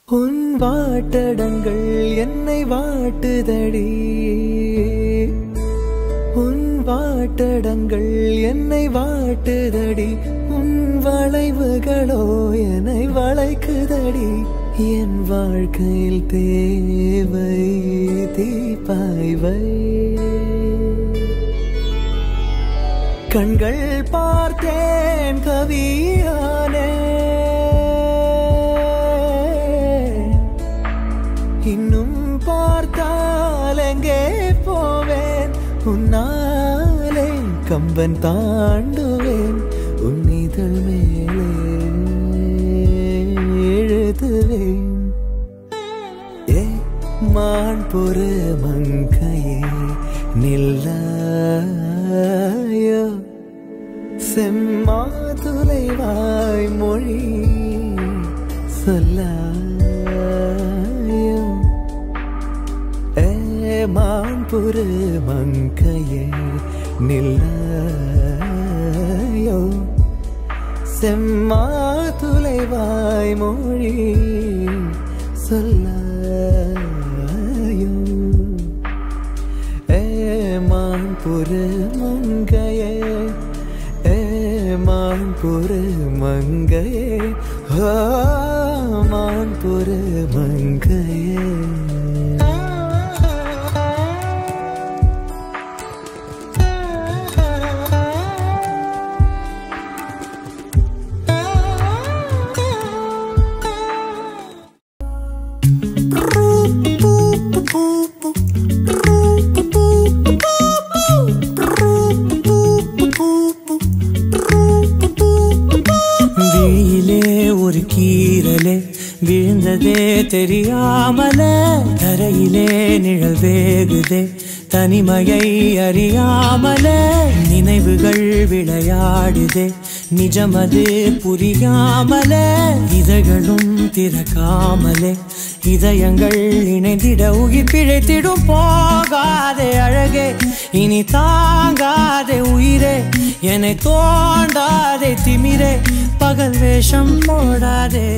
உன் வாட்டடங்கள் என்னை வாட்டுதடி உன் வாட்டடங்கள் என்னை வாட்டுதடி உன் வளைவுகளோ என்னை வளைக்குதடி என் வாழ்க்கையில் தேவை தீபாய்வை கண்கள் பார்த்தேன் கவியானே இன்னும் பார்த்தால் எங்கே போவேன் உன்னாலே கம்பன் தாண்டுவேன் உன் இதழ் மேலே எழுதுவேன் ஏ மான் பொறு மங்கையே நில்லாயோ செம்மாதுளைவாய் மொழி சொல்லாயோ ஏ மான் பொறு மங்கையே நில்லாயோ செம்மாதுளைவாய் மொழி சொல்லாயோ ஏமான் புரு மங்கையே ஏமான் புரு மங்கையே ஆமான் புரு மங்கையே விழியிலே ஒரு கீரலே விழுந்ததே தெரியாமல தரையிலே நிழல் வேகுதே தனிமையை அறியாமல நினைவுகள் விளையாடுதே நிஜமது புரியாமல இதழ்களும் திறக்காமலே இதயங்கள் இணைந்திட உயிர் பிழைத்திடும் போகாதே அழகே இனி தாங்காதே உயிரே என்னை தோண்டாதே திமிரே பகல் வேஷம் போடாதே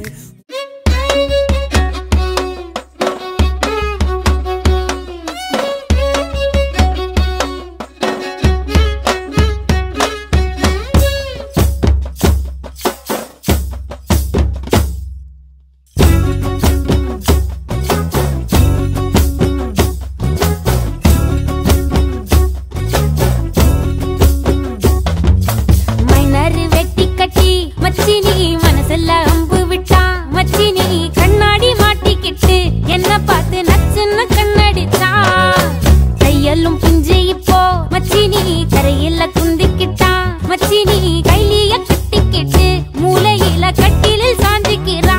மைனர் வெட்டி கட்டி மச்சினி மனசுல அம்பு விட்டா மச்சினி கண்ணாடி மாட்டிக்கிட்டு என்ன பார்த்து நச்சுன்னு கண்ணடிச்சா கையெல்லும் பிஞ்சு இப்போ மச்சினி கரையில குந்திக்கிட்டா மச்சினி கைலிய கட்டிக்கிட்டு மூலையில கட்டிலில் சாஞ்சிக்கிறா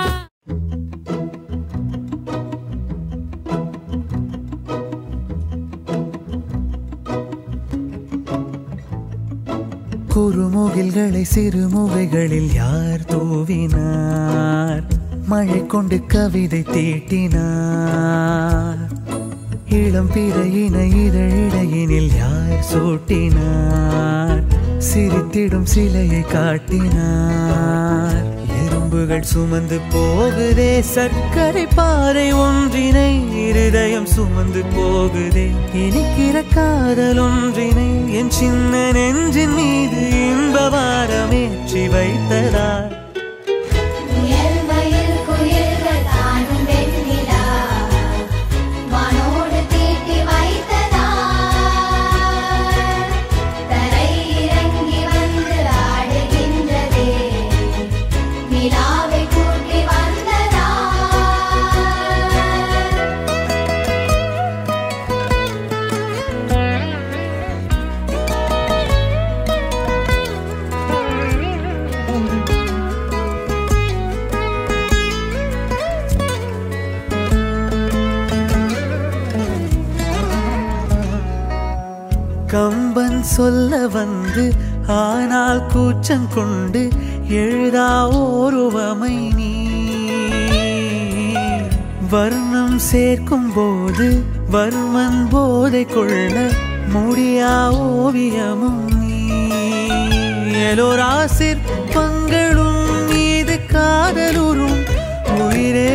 குறுமுகில்களை சிறுமுகைகளில் யார் தூவினார் மழை கொண்டு கவிதை தீட்டினார் இளம் பிறையின இதழிடையினில் யார் சூட்டினார் சிரித்திடும் சிலையை காட்டினார் எறும்புகள் சுமந்து போகுதே சர்க்கரை பாறை ஒன்றினை இருதயம் சுமந்து போகுதே இனிக்கிற காதல் ஒன்றினை என் சின்ன நெஞ்சின் மீது இன்ப வாரமேற்றி வைத்ததார் குயில் மயில் குயில்கள் தானும் வெண்ணிலா வானோடு தீட்டி வைத்ததார் தரை இறங்கி வந்து ஆடுகின்றதே நிலாவை கூட்டி வந்ததார் கம்பன் சொல்ல வந்து ஆனால் கூச்சம் கொண்டு எழுதா ஓருவமை நீ வர்ணம் சேர்க்கும் போது வர்மன் போதை கொள்ள முடியா ஓவியமும் நீ எலோரா சிற்பங்களும் மீது காதலுறும் உயிரே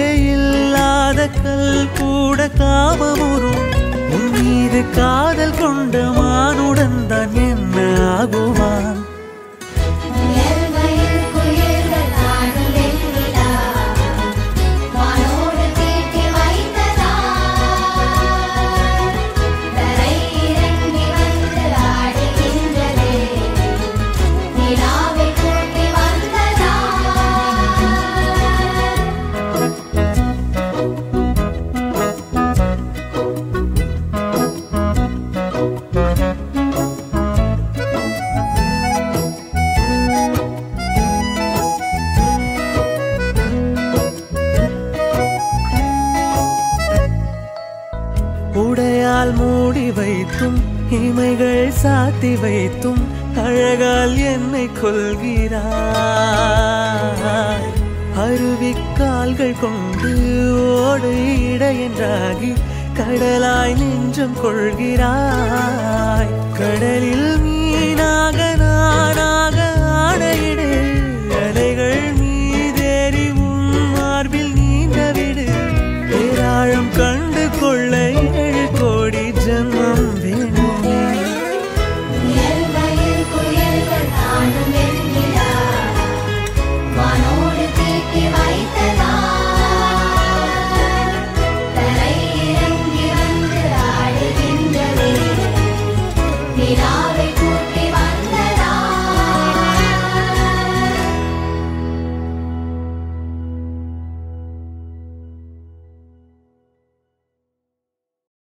கூட காமமுறும் உன் மீது காதல் கொண்ட மானுடன் தான் என்ன ஆகுவான் முயல்மயில் குயில்கள் காணும் வெண்ணிலா வானோடு தீட்டி வைத்ததா தரை இறங்கி வந்து ஆடுகின்றதே நிலாவை கூட்டி வந்ததா உடையால் மூடி வைத்தும் இமைகள் சாத்தி வைத்தும் அழகால் என்னை கொள்கிறாய் அருவிக்கால்கள் கொண்டு ஓடு இடையென்றாகி கடலாய் நெஞ்சம் கொள்கிறாய் கடலில் மீனாக நானாக